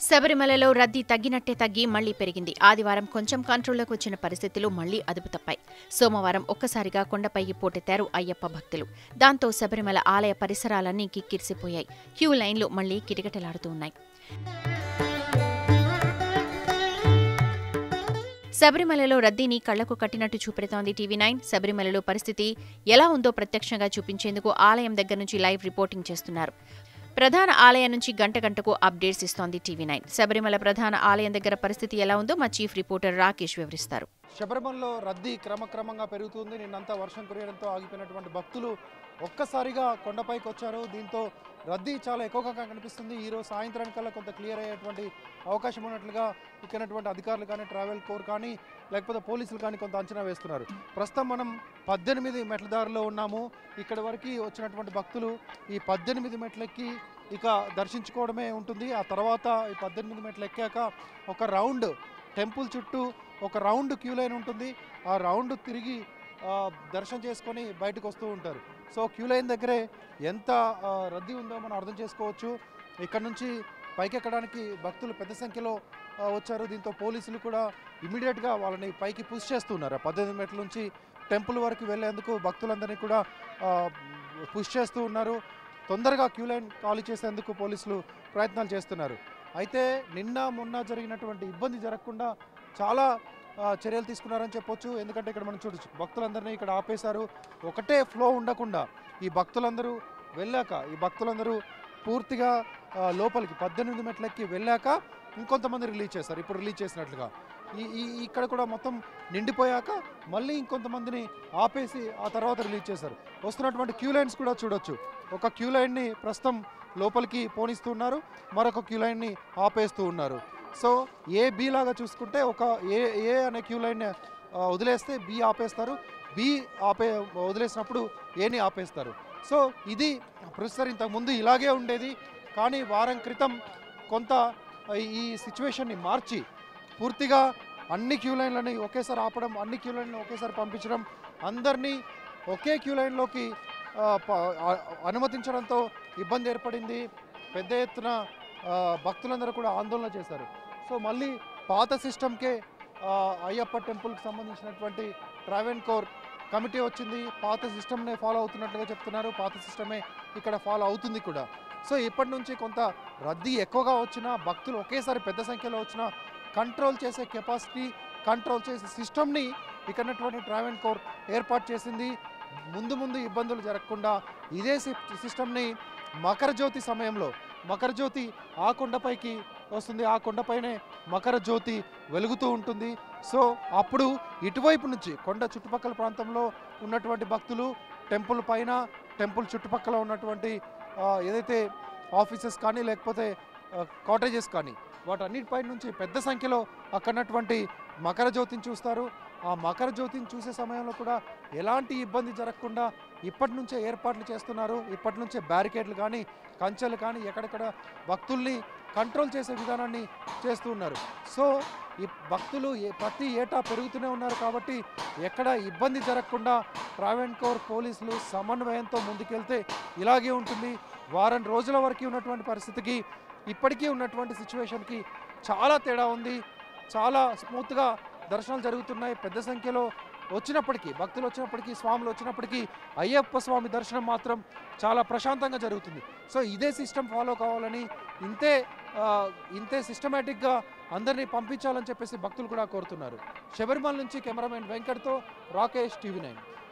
శబరిమలలో రద్దీ తగ్గినట్టే తగ్గి మళ్లీ పెరిగింది ఆదివారం కొంచెం కంట్రోల్లోకి వచ్చిన పరిస్థితులు మళ్లీ అదుపు తప్పాయి సోమవారం ఒక్కసారిగా కొండపైకి పోటెత్తారు అయ్యప్ప భక్తులు దాంతో శబరిమల ఆలయ పరిసరాలన్నీ కిక్కిరిసిపోయాయి క్యూ లైన్లు మళ్లీ కిటకిటలాడుతూ ఉన్నాయి శబరిమలలో రద్దీని కళ్లకు కట్టినట్టు చూపెడుతోంది టీవీ నైన్ శబరిమలలో పరిస్థితి ఎలా ఉందో ప్రత్యక్షంగా చూపించేందుకు ఆలయం దగ్గర నుంచి లైవ్ రిపోర్టింగ్ చేస్తున్నారు ప్రధాన ఆలయం నుంచి గంట గంటకు అప్డేట్స్ ఇస్తోంది టీవీ నైన్ శబరిమల ప్రధాన ఆలయం దగ్గర పరిస్థితి ఎలా ఉందో మా చీఫ్ రిపోర్టర్ రాకేష్ వివరిస్తారు శబరిమలలో రద్దీ క్రమక్రమంగా పెరుగుతుంది నిన్నంతా వర్షం కురియడంతో ఆగిపోయినటువంటి భక్తులు ఒక్కసారిగా కొండపైకి వచ్చారు దీంతో రద్దీ చాలా ఎక్కువగా కనిపిస్తుంది ఈరోజు సాయంత్రానికల్లా కొంత క్లియర్ అయ్యేటువంటి అవకాశం ఉన్నట్లుగా ఇక్కడటువంటి అధికారులు కానీ ట్రావెల్ కోర్ కానీ లేకపోతే పోలీసులు కానీ కొంత అంచనా వేస్తున్నారు ప్రస్తుతం మనం పద్దెనిమిది మెట్ల దారిలో ఉన్నాము ఇక్కడ వరకు వచ్చినటువంటి భక్తులు ఈ పద్దెనిమిది మెట్లెక్కి ఇక దర్శించుకోవడమే ఉంటుంది ఆ తర్వాత ఈ పద్దెనిమిది మెట్లు ఎక్కాక ఒక రౌండ్ టెంపుల్ చుట్టూ ఒక రౌండ్ క్యూ లైన్ ఉంటుంది ఆ రౌండ్ తిరిగి ఆ, దర్శనం చేసుకొని బయటకు వస్తూ ఉంటారు సో క్యూ లైన్ దగ్గరే ఎంత ఆ, రద్దీ ఉందో మనం అర్థం చేసుకోవచ్చు ఇక్కడ నుంచి పైకెక్కడానికి భక్తులు పెద్ద సంఖ్యలో ఆ, వచ్చారు దీంతో పోలీసులు కూడా ఇమీడియట్గా వాళ్ళని పైకి పుష్ చేస్తున్నారు ఆ పద్దెనిమిది మెట్ల నుంచి టెంపుల్ వరకు వెళ్ళేందుకు భక్తులందరినీ కూడా పుష్ చేస్తూ ఉన్నారు తొందరగా క్యూ లైన్ ఖాళీ చేసేందుకు పోలీసులు ప్రయత్నాలు చేస్తున్నారు అయితే నిన్న మొన్న జరిగినటువంటి ఇబ్బంది జరగకుండా చాలా ఆ, చర్యలు తీసుకున్నారని చెప్పొచ్చు ఎందుకంటే ఇక్కడ మనం చూడొచ్చు భక్తులందరినీ ఇక్కడ ఆపేశారు ఒకటే ఫ్లో ఉండకుండా ఈ భక్తులందరూ వెళ్ళాక ఈ భక్తులందరూ పూర్తిగా ఆ, లోపలికి పద్దెనిమిది మెట్లకి వెళ్ళాక ఇంకొంతమంది రిలీజ్ చేస్తారు ఇప్పుడు రిలీజ్ చేసినట్లుగా ఈ ఈ ఇక్కడ కూడా మొత్తం నిండిపోయాక మళ్ళీ ఇంకొంతమందిని ఆపేసి ఆ తర్వాత రిలీజ్ చేశారు వస్తున్నటువంటి క్యూ లైన్స్ కూడా చూడొచ్చు ఒక క్యూ లైన్ని ప్రస్తుతం లోపలికి పోనిస్తూ ఉన్నారు మరొక క్యూ లైన్ని ఆపేస్తూ ఉన్నారు సో ఏ బి లాగా చూసుకుంటే ఒక ఏ ఏ అనే క్యూ లైన్ ఆ, వదిలేస్తే బి ఆపేస్తారు బి ఆపే వదిలేసినప్పుడు ఏని ఆపేస్తారు సో ఇది ప్రొఫెసర్ ఇంతకుముందు ఇలాగే ఉండేది కానీ వారం క్రితం కొంత ఈ సిచ్యువేషన్ని మార్చి పూర్తిగా అన్ని క్యూ లైన్లని ఒకేసారి ఆపడం అన్ని క్యూ లైన్లను ఒకేసారి పంపించడం అందరినీ ఒకే క్యూ లైన్లోకి ఆ, ప- ఆ- అనుమతించడంతో ఇబ్బంది ఏర్పడింది పెద్ద ఎత్తున ఆ, భక్తులందరూ కూడా ఆందోళన చేశారు సో మళ్ళీ పాత సిస్టమ్కే ఆ, అయ్యప్ప టెంపుల్కి సంబంధించినటువంటి ట్రావెన్ కోర్ కమిటీ వచ్చింది పాత సిస్టమ్నే ఫాలో అవుతున్నట్లుగా చెప్తున్నారు పాత సిస్టమే ఇక్కడ ఫాలో అవుతుంది కూడా సో ఇప్పటి నుంచి కొంత రద్దీ ఎక్కువగా వచ్చినా భక్తులు ఒకేసారి పెద్ద సంఖ్యలో వచ్చినా కంట్రోల్ చేసే కెపాసిటీ కంట్రోల్ చేసే సిస్టమ్ని ఇక్కడటువంటి ట్రావెన్ కోర్ ఏర్పాటు చేసింది ముందు ముందు ఇబ్బందులు జరగకుండా ఇదే సి- సిస్టమ్ని మకర జ్యోతి సమయంలో మకర జ్యోతి ఆ కొండపైకి వస్తుంది ఆ కొండపైనే మకర జ్యోతి వెలుగుతూ ఉంటుంది సో అప్పుడు ఇటువైపు నుంచి కొండ చుట్టుపక్కల ప్రాంతంలో ఉన్నటువంటి భక్తులు టెంపుల్ పైన టెంపుల్ చుట్టుపక్కల ఉన్నటువంటి ఆ, ఏదైతే ఆఫీసెస్ కానీ లేకపోతే కాటేజెస్ కానీ వాటన్నిటిపై నుంచి పెద్ద సంఖ్యలో అక్కడటువంటి మకర జ్యోతిని చూస్తారు ఆ మకర జ్యోతిని చూసే సమయంలో కూడా ఎలాంటి ఇబ్బంది జరగకుండా ఇప్పటి నుంచే ఏర్పాట్లు చేస్తున్నారు ఇప్పటి నుంచే బ్యారికేడ్లు కానీ కంచెలు కానీ ఎక్కడెక్కడ భక్తుల్ని కంట్రోల్ చేసే విధానాన్ని చేస్తూ ఉన్నారు సో ఈ భక్తులు ఏ- ప్రతి ఏటా పెరుగుతూనే ఉన్నారు కాబట్టి ఎక్కడ ఇబ్బంది జరగకుండా ట్రావెన్ కోర్ పోలీసులు సమన్వయంతో ముందుకెళ్తే ఇలాగే ఉంటుంది వారం రోజుల వరకు ఉన్నటువంటి పరిస్థితికి ఇప్పటికీ ఉన్నటువంటి సిచ్యువేషన్కి చాలా తేడా ఉంది చాలా స్మూత్గా దర్శనాలు జరుగుతున్నాయి పెద్ద సంఖ్యలో వచ్చినప్పటికీ భక్తులు వచ్చినప్పటికీ స్వాములు వచ్చినప్పటికీ అయ్యప్ప స్వామి దర్శనం మాత్రం చాలా ప్రశాంతంగా జరుగుతుంది సో ఇదే సిస్టమ్ ఫాలో కావాలని ఇంతే ఆ, ఇంతే సిస్టమేటిక్గా అందరినీ పంపించాలని చెప్పేసి భక్తులు కూడా కోరుతున్నారు శబరిమల నుంచి కెమెరామెన్ వెంకట్తో రాకేష్ టీవీ నైన్